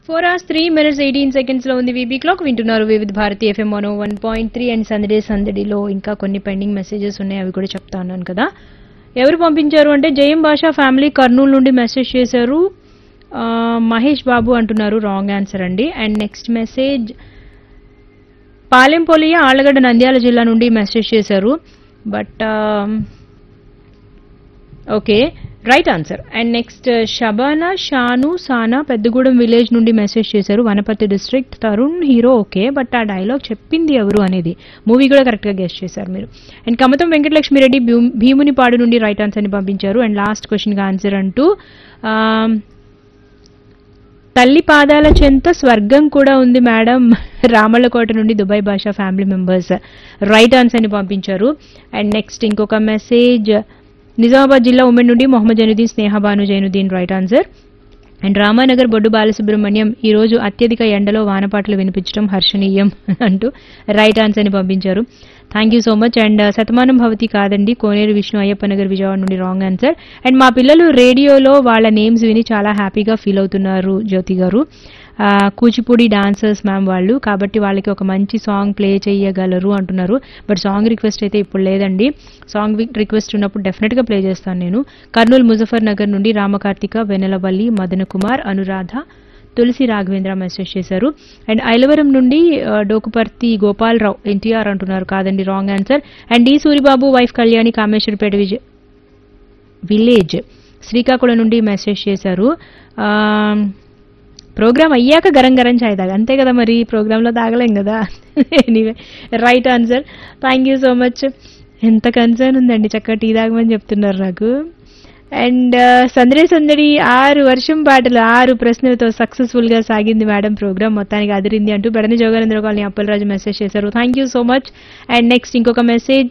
four hours three minutes eighteen seconds లో ఉంది VB clock వింటున్నారు Vividh Bharati FM one one point three and సందడే సందడిలో ఇంకా కొన్ని పెండింగ్ మెసేజెస్ ఉన్నాయి అవి కూడా చెప్తా ఉన్నాను కదా ఎవరు పంపించారు అంటే జయం భాషా ఫ్యామిలీ కర్నూలు నుండి మెసేజ్ చేశారు ఆ, మహేష్ బాబు అంటున్నారు రాంగ్ ఆన్సర్ అండి అండ్ నెక్స్ట్ మెసేజ్ పాలెంపోలియ ఆళ్లగడ్డ నంద్యాల జిల్లా నుండి మెసేజ్ చేశారు but okay right answer and next Shabana Shanu Sana Peddagudem village నుండి మెసేజ్ చేశారు Wanaparthy district Tarun hero okay but ఆ డైలాగ్ చెప్పింది ఎవరు అనేది మూవీ కూడా కరెక్ట్గా గెస్ట్ చేశారు మీరు అండ్ కమతం వెంకటలక్ష్మిరెడ్డి భీమ్- భీమునిపాడు నుండి రైట్ ఆన్సర్ని పంపించారు అండ్ లాస్ట్ క్వశ్చన్కి ఆన్సర్ అంటూ ఆమ్, తల్లి పాదాల చెంత స్వర్గం కూడా ఉంది మేడం రామళ్ళకోట నుండి దుబాయ్ భాషా ఫ్యామిలీ మెంబర్స్ రైట్ ఆన్సర్ని పంపించారు అండ్ నెక్స్ట్ ఇంకొక మెసేజ్ నిజామాబాద్ జిల్లా ఉమెన్ నుండి Mohammed Zainuddin Sneha Bhanu Zainuddin right answer and Ramanagar Boddu Balasubrahmanyam ఈ రోజు అత్యధిక ఎండలో వానపాటలు వినిపించడం హర్షణీయం అంటూ రైట్ ఆన్సర్ని పంపించారు thank you so much and Shatamanam Bhavati కాదండి కోనేరు విష్ణు అయ్యప్ప నగర్ విజయవాడ నుండి రాంగ్ ఆన్సర్ అండ్ మా పిల్లలు రేడియోలో వాళ్ళ నేమ్స్ విని చాలా హ్యాపీగా ఫీల్ అవుతున్నారు జ్యోతి గారు ఆ, కూచిపూడి డాన్సర్స్ మ్యామ్ వాళ్ళు కాబట్టి వాళ్ళకి ఒక మంచి సాంగ్ ప్లే చేయగలరు అంటున్నారు బట్ సాంగ్ రిక్వెస్ట్ అయితే ఇప్పుడు లేదండి సాంగ్ రిక్వెస్ట్ ఉన్నప్పుడు డెఫినెట్గా ప్లే చేస్తాను నేను కర్నూలు ముజఫర్ నగర్ నుండి రామకార్తిక వెనెలవల్లి మదన కుమార్ అనురాధ తులసి రాఘవేంద్ర మెసేజ్ చేశారు అండ్ ఐలవరం నుండి ఆ, డోకుపర్తి గోపాలరావు ఎన్టీఆర్ అంటున్నారు కాదండి wrong answer and D Suribabu wife Kalyani Kameswarapeta Vijay village Srikakulam నుండి మెసేజ్ చేశారు ఆ, ప్రోగ్రామ్ అయ్యాక గరం గరం చాయ్ తాగా అంతే కదా మరి ప్రోగ్రాంలో తాగలేం కదా anyway right answer thank you so much ఎంత కన్సర్న్ ఉందండి చక్కగా టీ తాగమని చెప్తున్నారు నాకు అండ్ సందడి సందడి ఆరు వర్షం పాటలు ఆరు ప్రశ్నలతో సక్సెస్ఫుల్ గా సాగింది మేడం ప్రోగ్రామ్ మొత్తానికి అదిరింది అంటూ బెడని జోగానంద్ర కాలనీ అప్పలరాజు మెసేజ్ చేశారు thank you so much and next ఇంకొక మెసేజ్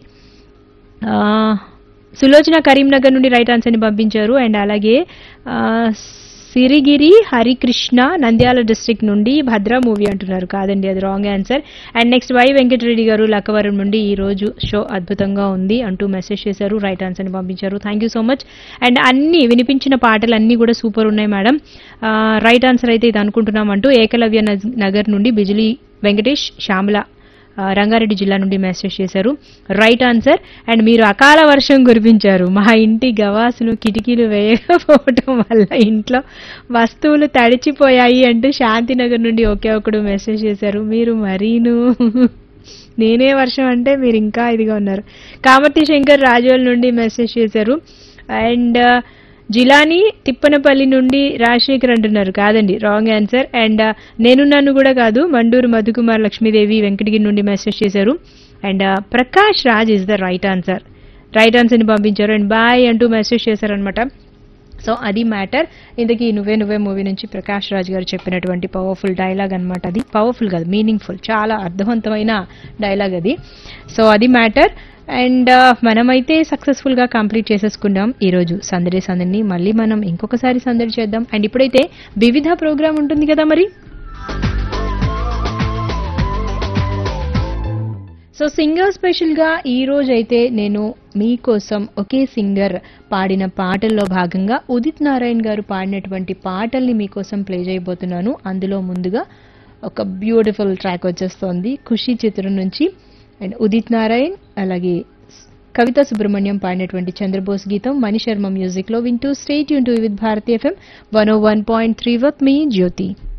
ఆ, సులోచన కరీంనగర్ నుండి రైట్ ఆన్సర్ని పంపించారు అండ్ అలాగే ఆ, సిరిగిరి హరికృష్ణ నంద్యాల డిస్ట్రిక్ట్ నుండి భద్ర మూవీ అంటున్నారు కాదండి అది wrong answer and next Y Venkatareddy garu Lakkavaram నుండి ఈ రోజు షో అద్భుతంగా ఉంది అంటూ మెసేజ్ చేశారు రైట్ ఆన్సర్ని పంపించారు thank you so much and అన్ని వినిపించిన పాటలు అన్నీ కూడా సూపర్ ఉన్నాయి మేడం రైట్ ఆన్సర్ అయితే ఇది అనుకుంటున్నాం అంటూ ఏకలవ్య నజ్- నగర్ నుండి బిజిలీ వెంకటేష్ శ్యామల ఆ, రంగారెడ్డి జిల్లా నుండి మెసేజ్ చేశారు రైట్ ఆన్సర్ అండ్ మీరు అకాల వర్షం కురిపించారు మా ఇంటి గవాసులు కిటికీలు వేయకపోవటం వల్ల ఇంట్లో వస్తువులు తడిచిపోయాయి అంటూ శాంతినగర్ నుండి ఒకే ఒకడు మెసేజ్ చేశారు మీరు మరీను నేనే వర్షం అంటే మీరు ఇంకా ఇదిగా ఉన్నారు కామతి శంకర్ రాజోల్ నుండి మెసేజ్ చేశారు అండ్ జిలాని తిప్పనపల్లి నుండి రాజశేఖర్ అంటున్నారు కాదండి రాంగ్ ఆన్సర్ అండ్ నేను నన్ను కూడా కాదు మండూరు మధుకుమార్ లక్ష్మీదేవి వెంకటగిరి నుండి మెసేజ్ చేశారు and Prakash Raj is the right answer right ఆన్సర్ని పంపించారు అండ్ బాయ్ అంటూ మెసేజ్ చేశారనమాట సో అది మ్యాటర్ ఇంతకీ నువ్వే నువ్వే మూవీ నుంచి ప్రకాష్ రాజ్ గారు చెప్పినటువంటి పవర్ఫుల్ డైలాగ్ అన్నమాట అది పవర్ఫుల్ కాదు మీనింగ్ఫుల్ చాలా అర్థవంతమైన డైలాగ్ అది సో అది మ్యాటర్ అండ్ మనమైతే సక్సెస్ఫుల్గా కంప్లీట్ చేసేసుకున్నాం ఈరోజు సందడి సందడిని మళ్ళీ మనం ఇంకొకసారి సందడి చేద్దాం అండ్ ఇప్పుడైతే వివిధ ప్రోగ్రామ్ ఉంటుంది కదా మరి సో సింగర్ స్పెషల్ గా ఈ రోజు అయితే నేను మీకోసం ఒకే సింగర్ పాడిన పాటల్లో భాగంగా ఉదిత్ నారాయణ్ గారు పాడినటువంటి పాటల్ని మీకోసం ప్లే చేయబోతున్నాను అందులో ముందుగా ఒక బ్యూటిఫుల్ ట్రాక్ వచ్చేస్తోంది ఖుషి చిత్రం నుంచి అండ్ ఉదిత్ నారాయణ్ అలాగే కవిత సుబ్రహ్మణ్యం పాడినటువంటి చంద్రబోస్ గీతం మణి శర్మ మ్యూజిక్ లో వింటూ స్టేట్ యూన్ to with Bharati FM one O one point three with me Jyothi